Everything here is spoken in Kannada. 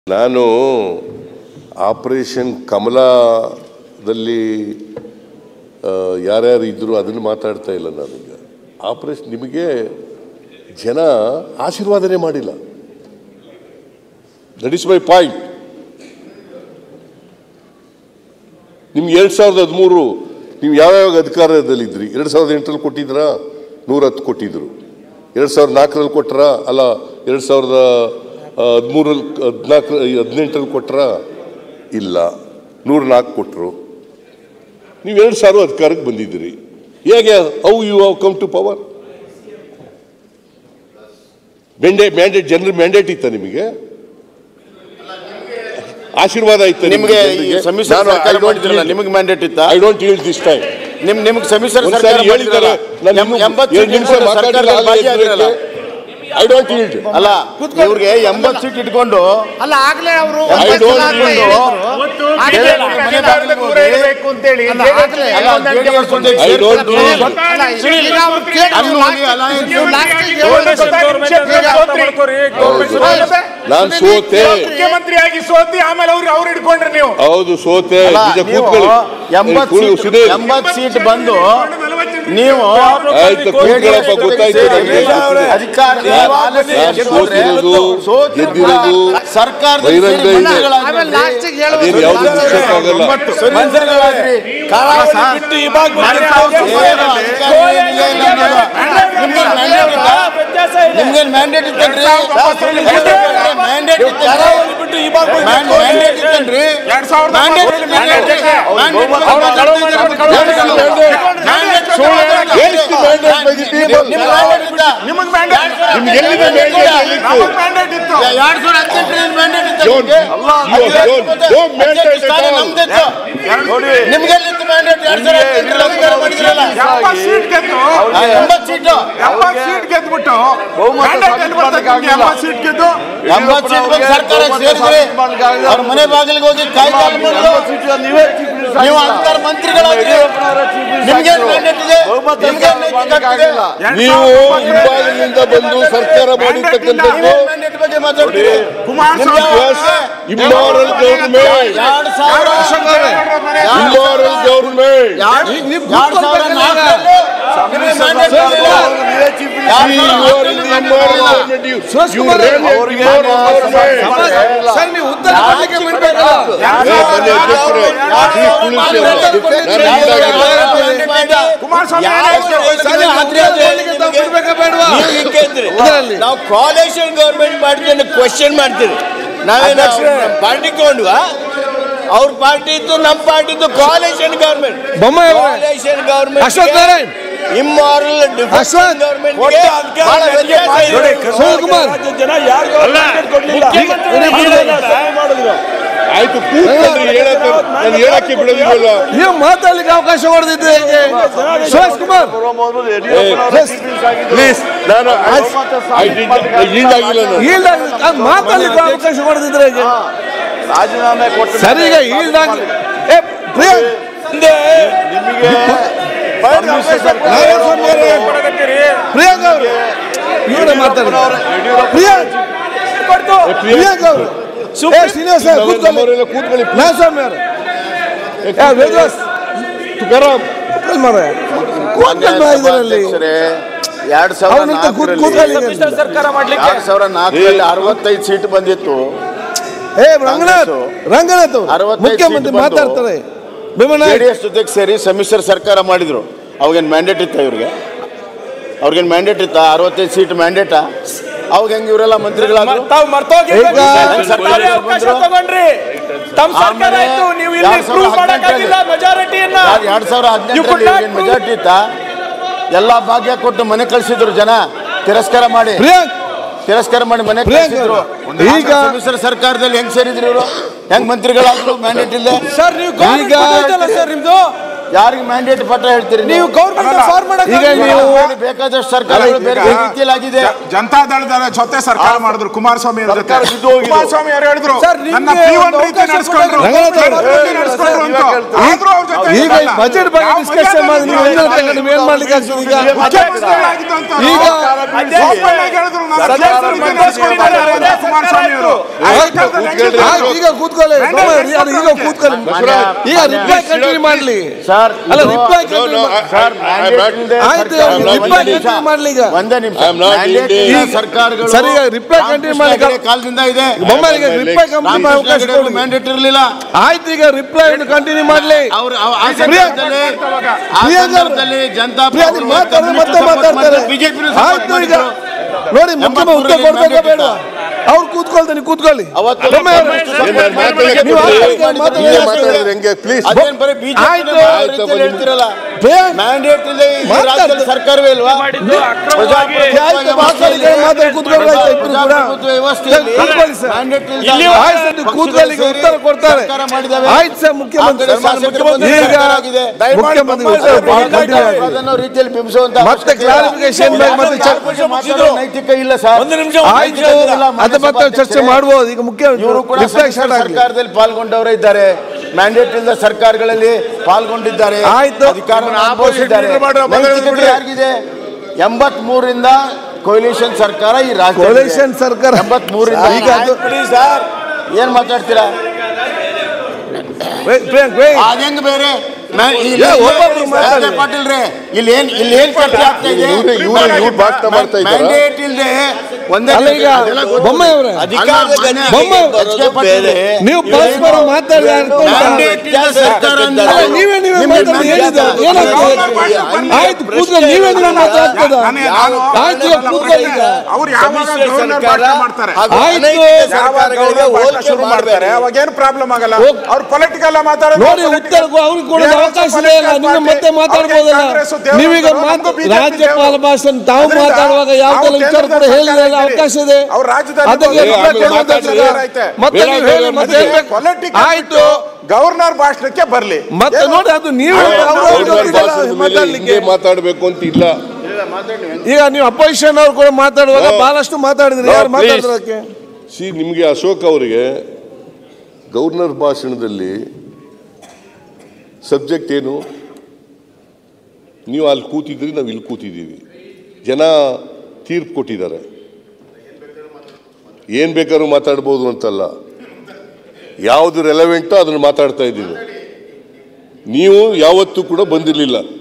ನಾನು ಆಪರೇಷನ್ ಕಮಲದಲ್ಲಿ ಆ, ಯಾರ್ಯಾರು ಇದ್ರು ಅದನ್ನು ಮಾತಾಡ್ತಾ ಇಲ್ಲ ನಾನೀಗ ಆಪರೇಷನ್ ನಿಮಗೆ ಜನ ಆಶೀರ್ವಾದನೆ ಮಾಡಿಲ್ಲ ದಟ್ ಇಸ್ ಮೈ ಪಾಯಿಂಟ್ ನಿಮ್ಗೆ ಎರಡು ಸಾವಿರದ ಹದಿಮೂರು ನೀವು ಯಾವ್ಯಾವ ಅಧಿಕಾರದಲ್ಲಿದ್ರಿ ಎರಡು ಸಾವಿರದ ಎಂಟರಲ್ಲಿ ಕೊಟ್ಟಿದ್ರಾ ನೂರ ಹತ್ತು ಕೊಟ್ಟಿದ್ರು ಎರಡು ಸಾವಿರದ ನಾಲ್ಕರಲ್ಲಿ ಕೊಟ್ರಾ ಅಲ್ಲ ಎರಡು ಸಾವಿರದ ಹದಿಮೂರಲ್ಲಿ ಹದಿನಾಲ್ಕು ಹದಿನೆಂಟರಲ್ಲಿ ಕೊಟ್ರಾ ಇಲ್ಲ ನೂರ ನಾಲ್ಕು ಕೊಟ್ಟರು ನೀವು ಎರಡು ಸಾವಿರ ಅಧಿಕಾರಕ್ಕೆ ಬಂದಿದ್ದೀರಿ ಹೇಗೆ how you have come to power mandate mandate ಜನರ ಮ್ಯಾಂಡೇಟ್ ಇತ್ತ ನಿಮಗೆ ಆಶೀರ್ವಾದ ಇತ್ತ ನಿಮ್ಗೆ ಈ ಸಮ್ಮಿಶ್ರ ಸರ್ಕಾರ ಮಾಡಿದ್ರಲ್ಲ ನಿಮಗೆ ಮ್ಯಾಂಡೇಟ್ ಇತ್ತ I don't use this time ನಿಮ್ ನಿಮ್ಗೆ ಸಮ್ಮಿಶ್ರ ಒಂದ್ಸಾರಿ ಸರ್ಕಾರ ಹೇಳಿದ್ದಾರೆ ಮಾಡಿದ್ರಲ್ಲ ನಾನು ಎಂ- ಇನ್ನೂ ಎಂಬತ್ತು ಎರಡು ನಿಮಿಷ ಸೀಟ್ ಮಾತಾಡಿಲ್ಲ ಸರ್ಕಾರದಲ್ಲಿ ಭಾಗಿಯಾಗಿರಲ್ಲ ಐ ಡೋಂಟ್ ಈಲ್ಡ್ ಅಲ್ಲ ಇವ್ರಿಗೆ ಎಂಬತ್ತು ಸೀಟ್ ಇಟ್ಕೊಂಡು ಅಲ್ಲ ಆಗ್ಲೇ ಅವರು I don't I don't know. ನಾನು ಸೋತೆ ಮುಖ್ಯಮಂತ್ರಿಯಾಗಿ ಸೋತಿ ಆಮೇಲೆ ಅವ್ರು ಅವ್ರು ಹಿಡ್ಕೊಂಡ್ರಿ ನೀವು ಹೌದು ಸೋತೆ ಅಲ್ಲ, ನಿಜ ನೀವು ಕೂತ್ಕೊಳ್ಳಿ ಎಂಬತ್ತು ಕೂತ್ಕೊಳ್ಳಿ, ಸೀಟ್ ಸುಧೀರ್. ಎಂಬತ್ತು ಸೀಟ್ ಬಂದು ನೀವು ಆಯ್ತು ಕೂತ್ಕೊಳ್ಳಪ್ಪ ಗೊತ್ತಾಯ್ತು ನನಗೆ ಅಧಿಕಾರ ನಾನು ಸೋತಿರೋದು, ಗೆದ್ದಿರೋದು ಸರ್ಕಾರದ ಬಹಿರಂಗ ಇದೆ. ಆಮೇಲೆ ಲಾಸ್ಟಿಗೆ ಅದೇನು ಯಾವ್ದು ನಿಲ್ಸಕ್ಕಾಗಲ್ಲ. ಮಂತ್ರಿಗಳಾಗ್ರಿ ಕರಾವಳಿ ಬಿಟ್ಟು ಈ ಭಾಗ ಏನು ಅಧಿಕಾರ ಏನಿಲ್ಲ, ಇಲ್ಲ ಅನ್ನೋದು. ನಿಮ್ಗೇನ್ mandate ಇತ್ತಾ? ನಿಮ್ಗೇನ್ ಮ್ಯಾಂಡೇಟ್ ಇತ್ತನ್ರಿ ಮ್ಯಾಂಡೇಟ್ ಕರಾವಳಿ ಬಿಟ್ಟು ಈ ಭಾಗ ಮ್ಯಾಂಡೇಟ್ ಇತ್ತನ್ರಿ ಎರಡ್ ಸಾವಿರದ ಮ್ಯಾಂಡೇಟ್ ಎಷ್ಟು mandate by the people? ನಿಮಗ್ ಮ್ಯಾಂಡೇಟ್ ನಿಮ್ಗೆ ಎಲ್ಲಿದೆ mandate? ಎಲ್ಲಿತ್ತು? ನಮಗ್ ಮ್ಯಾಂಡೇಟ್ ಇತ್ತು ಎರಡ್ ಸಾವಿರದ ಹದಿನೆಂಟರಲ್ಲಿ ಮ್ಯಾಂಡೇಟ್ ಇತ್ತು Don't- you don't- don't mandate at all. ನಿಮ್ಗೆಲ್ಲಿತ್ತು ಮ್ಯಾಂಡೇಟ್ ಎರಡ್ ಸಾವಿರದ ಹದಿನೆಂಟರಲ್ಲಿ ಅಧಿಕಾರ ಮಾಡಿದ್ರಲ್ಲ ಎಪ್ಪತ್ತು ಸೀಟ್ ಗೆದ್ದು ಆ, ಎಂಬತ್ತು ಸೀಟು ಎಪ್ಪತ್ತು ಸೀಟ್ ಗೆದ್ಬಿಟ್ಟು ಮ್ಯಾಂಡೇಟ್ ಎಲ್ಲಿ ಬರ್ತದೆ ನಿಮ್ಗೆ ಎಂಬತ್ತು ಸೀಟ್ ಗೆದ್ದು ಎಂಬತ್ತು ಸೀಟ್ ಬಂದು ಸರ್ಕಾರ ಸೇರಿದ್ರಿ ಅವ್ರ ಮನೆ ಬಾಗಿಲಿಗೆ ಹೋಗಿ ಕಾಯಿ ಕಾಲು ಮಾಡಿದ್ರು ನೀವು ಅಂತರ ಮಂತ್ರಿಗಳಾಗ್ರಿ ನಿಮ್ಗೆ ಮ್ಯಾಂಡೇಟ್ ಇದೆ ನಿಮ್ಗೆ ನೈತಿಕ ಹಕ್ಕಿದೆ? ನೀವು ಹಿಂಬಾಲಿನಿಂದ ಬಂದು ಸರ್ಕಾರ ಮಾಡಿರ್ತಕ್ಕಂಥದ್ದು ಮ್ಯಾಂಡೇಟ್ ಬಗ್ಗೆ ಮಾತಾಡ್ತೀರಿ ಕುಮಾರಸ್ವಾಮಿ immoral government ಎರಡ್ ಸಾವಿರ immoral government ಎರಡ್ ಸಾವಿರ ನಾಲ್ಕರಲ್ಲಿ ನಿಮ್ಗೆ mandate ಬಂದಿಲ್ಲ. See, you are in the immoral government. You- you ran an immoral government. Sir ನೀವು ಉತ್ತರ ಕೊಡ್ಲಿಕ್ಕೆ ಬಿಡ್ಬೇಕಲ್ಲ ಏ, ಮನೆ ಅಧ್ಯಕ್ಷರೇ, ಈ ಕುಳಿಸಿ ಅವರು. ನಾನು ಹಿಂಗಾಗಿಲ್ಲ. ಕುಮಾರಸ್ವಾಮಿ ಸರಿ ಹದಿನೈದು ಕೊಡ್ಲಿಕ್ಕೆ ತಾವು ಬಿಡ್ಬೇಕಾ ಬೇಡವಾ ಇದರಲ್ಲಿ ನಾವು ಕಾಲೇಷನ್ ಗೌರ್ಮೆಂಟ್ ಮಾಡಿದ್ದನ್ನು ಕ್ವಶನ್ ಮಾಡ್ತೀರಿ ನಾವೇನು ಪಾರ್ಟಿ ಕೊಂಡ್ವಾ ಅವ್ರ ಪಾರ್ಟಿ ಇತ್ತು ನಮ್ಮ ಪಾರ್ಟಿ ಇತ್ತು ಕಾಲೇಷನ್ ಗೌರ್ಮೆಂಟ್ ಬೊಮ್ಮಾಯಿ ಅವರೇ coalition government Ashwath Narayan immoral Ashwath government Shivakumar ಆಯ್ತು ಕೂತ್ಕೊಂಡ್ರಿ ಹೇಳಕ್ಕೆ ನಾನು ಹೇಳಕ್ಕೆ ಬಿಡೋದಿಲ್ಲ ನೀವು ಮಾತಾಡ್ಲಿಕ್ಕೆ ಅವಕಾಶ ಹೊಡೆದಿದ್ದೆ ಹೇಗೆ ಸುರೇಶ್ ಕುಮಾರ್ ಪ್ಲೀಸ್ ನಾನು ಈಡಾಗಿಲ್ಲ ನಾನು ಈಲ್ಡ್ ಮಾತಾಡ್ಲಿಕ್ಕೆ ಅವಕಾಶ ಹೊಡೆದಿದ್ರೆ ಹೇಗೆ ರಾಜೀನಾಮೆ ಕೊಟ್ಟು ಸರಿ ಈಗ ಈಲ್ಡ್ ಆಗ್ಲಿ ಏ ಪ್ರಿಯಾಂಕ್ ಪ್ರಿಯಾಂಕ್ ಅವರು ಇವರೇ ಮಾತಾಡಿದ್ರು ಪ್ರಿಯಾಂಕ್ ಪ್ರಿಯಾಂಕ್ ಅವರು ಏ ಶ್ರೀನಿವಾಸ ಕೂತ್ಕೊಳ್ಳಿ ನಮ್ಮವರೆಲ್ಲ ಕೂತ್ಕೊಳ್ಳಿ ನಾಗಸ್ವಾಮಿ ಅವರು ಏ ವೇದವಾಸ್ ತುಕಾರಾಮ್ ಕೂತ್ಕೊಳ್ಳಿ ಮಾರ್ರೆ. ಕೂತ್ಕೊಳ್ಳಿ ಬಾ ಇದರಲ್ಲಿ ಎರಡ್ ಸಾವಿರ ಅವ್ರಂತ ಕೂತ್ ಕೂತ್ಕೊಳ್ಳಿ ಎರಡ್ ಸಾವಿರ ನಾಲ್ಕರಲ್ಲಿ ಅರವತ್ತೈದು ಸೀಟ್ ಬಂದಿತ್ತು ಏ ರಂಗನಾಥ್ ರಂಗನಾಥ್ ಅವ್ರು ಅರವತ್ತೈದು ಮುಖ್ಯಮಂತ್ರಿ ಸೀಟ್ ಬಂದು ಮಾತಾಡ್ತಾರೆ ಭೀಮಣ್ಣ ಜೆಡಿಎಸ್ ಜೊತೆಗೆ ಸೇರಿ ಸಮ್ಮಿಶ್ರ ಸರ್ಕಾರ ಮಾಡಿದ್ರು ಅವಾಗೇನು ಮ್ಯಾಂಡೇಟ್ ಇತ್ತ ಇವ್ರಿಗೆ ಅವ್ರಿಗೇನು ಮ್ಯಾಂಡೇಟ್ ಇತ್ತ ಅರವತ್ತೈದು ಸೀಟ್ ಮ್ಯಾಂಡೇಟಾ ಅವಾಗ ಹೆಂಗ್ ಇವರೆಲ್ಲ ಮಂತ್ರಿಗಳಾದ್ರು ತಾವು ಮರ್ತೋಗಿ ಈಗ ಹೆಂಗ್ ಸರ್ಕಾರ ಅವಕಾಶ ಬಂದ್ರು? ತಗೊಂಡ್ರಿ ತಮ್ಮ ಸರ್ಕಾರ ಆಮೇಲೆ ಇತ್ತು ನೀವು ಇಲ್ಲಿ ಎರಡ್ ಸಾವಿರದ ಪ್ರೂವ್ ಮಾಡಕ್ಕಾಗಿಲ್ಲ ಹದಿನೆಂಟರಲ್ಲಿ ಮೆಜಾರಿಟಿಯನ್ನ ಯಾರ್- ಎರಡ್ ಸಾವಿರ You could ಹದಿನೆಂಟರಲ್ಲಿ not prove- ಮೆಜಾರಿಟಿ ಇತ್ತ ಎಲ್ಲಾ ಭಾಗ್ಯ ಕೊಟ್ಟು ಮನೆ ಕಳ್ಸಿದ್ರು ಜನ ತಿರಸ್ಕಾರ ಮಾಡಿ ಪ್ರಿಯಾಂಕ್ ತಿರಸ್ಕಾರ ಮಾಡಿ ಮನೆ ಪ್ರಿಯಾಂಕ್ ಕಳ್ಸಿದ್ರು ಅವರು, ಈಗ ಆಗ ಸಮ್ಮಿಶ್ರ ಸರ್ಕಾರದಲ್ಲಿ ಹೆಂಗ್ ಸೇರಿದ್ರು ಇವರು ಹೆಂಗ್ ಮಂತ್ರಿಗಳಾದ್ರು ಮ್ಯಾಂಡೇಟ್ ಇಲ್ಲದೆ ಸರ್ ನೀವು ಈಗ ಸರ್ ನಿಮ್ದು ಯಾರಿಗೆ ಮ್ಯಾಂಡೇಟ್ ಪತ್ರ ಹೇಳ್ತೀರಿ ನೀವು ಗೌರ್ಮೆಂಟ್ ಫಾರ್ಮ್ ಮಾಡಕ್ಕೆ ಈಗ ನೀವು ಬೇಕಾದಷ್ಟು ಸರ್ಕಾರಗಳು ಬೇರೆ ಬೇರೆ ರೀತಿಯಲ್ಲಿ ಆಗಿದೆ ಜನತಾ ದಳದ ಜೊತೆ ಸರ್ಕಾರ ಮಾಡಿದ್ರು ಕುಮಾರಸ್ವಾಮಿ ಅವ್ರ ಜೊತೆ ಸರ್ಕಾರ ಬಿದ್ದು ಹೋಗಿದೆ. ಕುಮಾರಸ್ವಾಮಿ ಅವರು ಹೇಳಿದ್ರು ಸರ್, ನನ್ನ ನಿಮ್ಗೆ ಪಿ ಒಂದು ರೀತಿ ಅವಕಾಶ ನಡೆಸ್ಕೊಂಡ್ರು ಕೊಡೋದು P1 ರೀತಿ ನಡೆಸ್ಕೊಂಡ್ರು ಅಂತ ಆದ್ರೂ ಅವ್ರ ಜೊತೆ ಈಗ ಇರಲ್ಲ. ಬಜೆಟ್ ಬಗ್ಗೆ ಯಾವ ಡಿಸ್ಕಷನ್ ಮಾಡಿ ನೀವು ಮರ್ಯಾದೆ ಒಂದೇ ತಗೊಂಡು ನೀವು ಏನ್ ಮಾಡ್ಲಿಕ್ಕೆ ಆಗ್ತದೆ ಈಗ ಮುಖ್ಯಮಂತ್ರಿ ಆಗಿದ್ದಂತ ಈಗ ಓಪನ್ ಆಗಿ ಹೇಳಿದ್ರು ನಾನು ಸರ್ಕಾರ ಪಿ1 ರೀತಿ ಮಾಡ್ಕೊಂಡಿದ್ದಾರೆ. ನಡೆಸ್ಕೊಂಡ್ರು ಅಂತ ಕುಮಾರಸ್ವಾಮಿ ಅವರು ಆಯ್ತು, ಆಯ್ತು, ಈಗ ಕೂತ್ಕೊಳ್ಳಿ ಸೋಮವಾರ, ಅದು ಈಗ ಕೂತ್ಕೊಳ್ಳಿ ಈಗ ರಿಪ್ಲೈ ಕಂಟಿನ್ಯೂ ಮಾಡ್ಲಿ ಸರ್ ಅಲ್ಲ ಇದು- reply No, no, I- sir I- I'm mandate not- ಇಲ್ದೆ ಆಯ್ತು, ಸರ್ಕಾರ- I'm not ಒಂದೇ reply ನಿಮಿಷ. continue ಮಾಡ್ಲಿ ಈಗ. ಒಂದೇ ನಿಮಿಷ I'm not Mandate in ಇಲ್ದೆ the- ಸರ್ಕಾರಗಳು ಸರಿ, ಈಗ reply continue ಮಾಡಿ. ರಾಮಕೃಷ್ಣ ಹೆಗಡೆ ಕಾಲದಿಂದ ಇದೆ ಬೊಮ್ಮಾಯಿಗೆ ರಿಪ್ಲೈ ಕಂಪ್ಲೀಟ್ ಅವಕಾಶ ಕೊಡಿ ಮ್ಯಾಂಡೇಟ್ ಇರಲಿಲ್ಲ ಆಯ್ತು ಈಗ ರಿಪ್ಲೈ ಕಂಟಿನ್ಯೂ ಮಾಡ್ಲಿ ಅವರು ಆ ಸಂದರ್ಭದಲ್ಲಿ ಆ ಪ್ರಿಯಾಂಕಾ- ಸಂದರ್ಭದಲ್ಲಿ ಜನತಾ ಪ್ರಿಯಾ, ನೀವು ಮಾತಾಡಿದ್ರೆ ಮತ್ತೆ ಮಾತಾಡ್ತಾರೆ ಬಿಜೆಪಿ ಆಯ್ತು ಈಗ ನೋಡಿ ಮುಖ್ಯಮಂತ್ರಿ ಉತ್ತರ ಕೊಡ್ಬೇಕಾ ಬೇಡ ಅವ್ರು ಕೂತ್ಕೊಳ್ತೀನಿ ಕೂತ್ಕೊಳ್ಳಿ ಅವತ್ತು ಬೊಮ್ಮಾಯಿ ಅವರೇ, ಏನ್ ಮಾಡ್- ಮಾತಾಡಕ್ಕೆ ನೀವು ಬಿಡಿ. ಆಯ್ತು, ಮಾತಾಡಿ. ಹೀಗೆ ಮಾತಾಡಿದ್ರೆ ಹೆಂಗೆ ಪ್ಲೀಸ್ ಅದೇನ್ ಬರೀ ಬಿಜೆಪಿ ಆಯ್ತು. ಹೇಳ್ತಿರಲ್ಲ ಪ್ರಿಯಾಂಕ್- ಮ್ಯಾಂಡೇಟ್ ಇಲ್ಲದೆ ಈ ಮಾತಾಡ್ತಾರೆ. ರಾಜ್ಯದಲ್ಲಿ ಸರ್ಕಾರವೇ ಇಲ್ವಾ ಆಯ್ತು, ಮಾತಾಡಿ, ಮಾತಾಡಿ, ಕೂತ್ಕೊಳ್ಳಿ ಆಯ್ತು, ಇಬ್ರು ಕೂಡ. ಪ್ರಜಾಪ್ರಭುತ್ವ ವ್ಯವಸ್ಥೆಯಲ್ಲಿ ಕೂತ್ಕೊಳ್ಳಿ ಸರ್. mandate ಇಲ್ದೆ ಇಲ್ಲಿ ಆಯ್ತು, ಸರ್, ನೀವು ಕೂತ್ಕೊಳ್ಳಿ, ಈಗ ಉತ್ತರ ಕೊಡ್ತಾರೆ. ಸರ್ಕಾರ ಮಾಡಿದಾವೆ. ಆಯ್ತು ಸರ್, ಮುಖ್ಯಮಂತ್ರಿ ಆ ಕಡೆ ಶಾಸಕರು ಬಂದು ಈಗ ಸರ್ಕಾರ ಆಗಿದೆ. ಮುಖ್ಯಮಂತ್ರಿ ಉತ್ತರ continue ಆಗಿದೆ. ಅದನ್ನು ರೀತಿಯಲ್ಲಿ ಬಿಂಬಿಸುವಂತ ಮತ್ತೆ ಅವಶ್ಯಕತೆ ಇಲ್ಲ. clarification ಬೇಕು, ಮತ್ತೆ ಚರ್ಚೆ ಯಾರು ಮಾತಾಡೋ ನೈತಿಕ ಇಲ್ಲ ಸರ್ ಒಂದು ನಿಮಿಷ ಆಯ್ತು ಅದ್ರ ಮತ್ತೆ ಚರ್ಚೆ ಮಾಡ್ಬೋದು ಈಗ ಮುಖ್ಯ ಇವರು ಕೂಡ ರಿಪ್ಲೈ ಸಮ್ಮಿಶ್ರ ಸ್ಟಾರ್ಟ್ ಆಗಲಿ ಸರ್ಕಾರದಲ್ಲಿ ಪಾಲ್ಗೊಂಡವರೇ ಇದ್ದಾರೆ ಮ್ಯಾಂಡೇಟ್ ಇಲ್ಲದ ಸರ್ಕಾರಗಳಲ್ಲಿ ಪಾಲ್ಗೊಂಡಿದ್ದಾರೆ ಆಯ್ತು. ಅಧಿಕಾರವನ್ನು ಅನುಭವಿಸಿದ್ದಾರೆ leader ಮಾಡ್ರೆ ಮೊದಲು ನೈತಿಕತೆ ಬಿಡಿ. ಯಾರಿಗಿದೆ ಎಂಬತ್ ಮೂರರಿಂದ ಕೊಯ್ಲೇಷನ್ ಸರ್ಕಾರ ಈ ರಾಜ್ಯ Coalition ಸರ್ಕಾರ. ಎಂಬತ್ ಮೂರರಿಂದ ಈಗ ಅದು- ಸರ್ ಏನ್ ಮಾತಾಡ್ತೀರಾ Wait, ಪ್ರಿಯಾಂಕ್, wait. ಅದಂಗ ಬೇರೆ ಮ್ಯಾ- ಇಲ್ಲಿ- ಏ, ಒಬ್ಬೊಬ್ರು ಮಾತಾಡಿ. ರಾಜ ಪಾಟೀಲ್ ರೇ ಇಲ್ಲಿ ಏನ್ ಇಲ್ಲಿ ಏನ್ ಚರ್ಚೆ ಆಗ್ತಾ ಇದೆ ಇವ್ರು ಇವ್ರು ಇವ್ರು ಭಾಷಣ ಮಾಡ್ತಾ ಇದ್ದಾರಾ ಮ್ಯಾಂಡೇಟ್ ಇಲ್ದೆ ಒಂದೇ ಅಲ್ಲ ಈಗ ಅದೆಲ್ಲ ಗೊತ್ತು. ಬೊಮ್ಮಾಯಿ ಅವರೇ ಅಧಿಕಾರದ ಗದ್ದಿಗೆ ಬೊಮ್ಮಾಯಿ ಬರೋದು ಬೇರೆ ನೀವು ಪರಸ್ಪರ ಮಾತಾಡಿ ಅರ್ಥ ಉಂಟಾ? ಮ್ಯಾಂಡೇಟ್ ಇಲ್ಲದ ಸರ್ಕಾರ ಅಂದ್ರೆ ಅಲ್ಲ, ನೀವೇ ನೀವೇ ಮಾತಾಡಿ ಹೇಳಿದ ಏನಾಗ್ತದೆ ಆಯ್ತು ಕೂತ್ಕೊಳ್ಳಿ ನೀವೇ ನೀವೇ ಮಾತಾಡ್ತದ ನಾನೇ- ನಾನು- ಆಯ್ತು ಈಗ ಕೂತ್ಕೊಳ್ಳಿ ಈಗ ಅವ್ರು ಯಾವಾಗ ಸಮ್ಮಿಶ್ರ ಗವರ್ನರ್ ಸರ್ಕಾರ ಭಾಷಣ ಮಾಡ್ತಾರೆ ಹಾಗೂ ಆಯ್ತು. ಅನೈತಿಕ ಯಾವಾಗ ಸರ್ಕಾರಗಳಿಗೆ ಗವರ್ನರ್ ಭಾಷಣ ಹೋಲಿಕೆ ಶುರು ಮಾಡ್ತಾರೆ ಮಾಡಬೇಡಿ ಅವಾಗ ಏನು ಪ್ರಾಬ್ಲಮ್ ಆಗಲ್ಲ ಹೋಗ್- ಅವ್ರು ಪೊಲಿಟಿಕಲ್ ಮಾಡೋದು ನೋಡಿ ಉತ್ತರಕ್ಕೂ ಅವ್ರಿಗೆ ಕೊಡೋದು ಅವಕಾಶ ಇದೆ ಅಲ್ಲ ನಿಮ್ಗೆ ಮತ್ತೆ ಮಾತಾಡ್ಬೋದಲ್ಲ ನೀವೀಗ ಮಾತು ರಾಜ್ಯಪಾಲ ಭಾಷಣ ತಾವು ಮಾತಾಡುವಾಗ ಯಾವ್ದೆಲ್ಲ ವಿಚಾರ ಕೂಡ ಹೇಳಿದ್ರೆ ಅವಕಾಶ ಇದೆ ಅವ್ರ ರಾಜ್ಯದಲ್ಲಿ ಅದಕ್ಕೆ ಏ, reply ಆಮೇಲೆ ಕೊಡುವಂತ ಮಾತಾಡಿ. ವಿಚಾರ. ಮತ್ತೆ ನೀವು ಹೇಳಿ ಮತ್ತೆ ಏನ್ ಬೇಕು? ಪೊಲಿಟಿಕಲ್ ಆಯ್ತು ಗವರ್ನರ್ ಭಾಷಣಕ್ಕೆ ಬರ್ಲಿ ಮತ್ತೆ ನೋಡಿ ಅದು ನೀವು ಅವ್ರು ಅವ್ರು ಗೌರ್ನರ್ ಗೊತ್ತಿಲ್ಲ ಭಾಷಣದ ಮೇಲೆ ಮಾತಾಡ್ಲಿಕ್ಕೆ ಹಿಂಗೆ ಮಾತಾಡ್ಬೇಕು ಅಂತ ಇಲ್ಲ ಈಗ ನೀವು ಅಪೋಸಿಷನ್ ಅವ್ರು ಕೂಡ ಮಾತಾಡುವಾಗ No. ಬಹಳಷ್ಟು ಮಾತಾಡಿದ್ರಿ No, ಯಾರು please. ಮಾತಾಡೋದಕ್ಕೆ ಸಿ ನಿಮಗೆ ಅಶೋಕ್ ಅವರಿಗೆ ಗವರ್ನರ್ ಭಾಷಣದಲ್ಲಿ ಸಬ್ಜೆಕ್ಟ್ ಏನು ನೀವು ಅಲ್ಲಿ ಕೂತಿದ್ರಿ ನಾವು ಇಲ್ಲಿ ಕೂತಿದ್ದೀವಿ ಜನ ತೀರ್ಪು ಕೊಟ್ಟಿದ್ದಾರೆ ಏನು ಬೇಕಾದ್ರೂ ಮಾತಾಡ್ಬೋದು ಅಂತಲ್ಲ ಯಾವುದು ರೆಲೆವೆಂಟೋ ಅದನ್ನು ಮಾತಾಡ್ತಾ ಇದ್ದೀವಿ ನೀವು ಯಾವತ್ತೂ ಕೂಡ ಬಂದಿರಲಿಲ್ಲ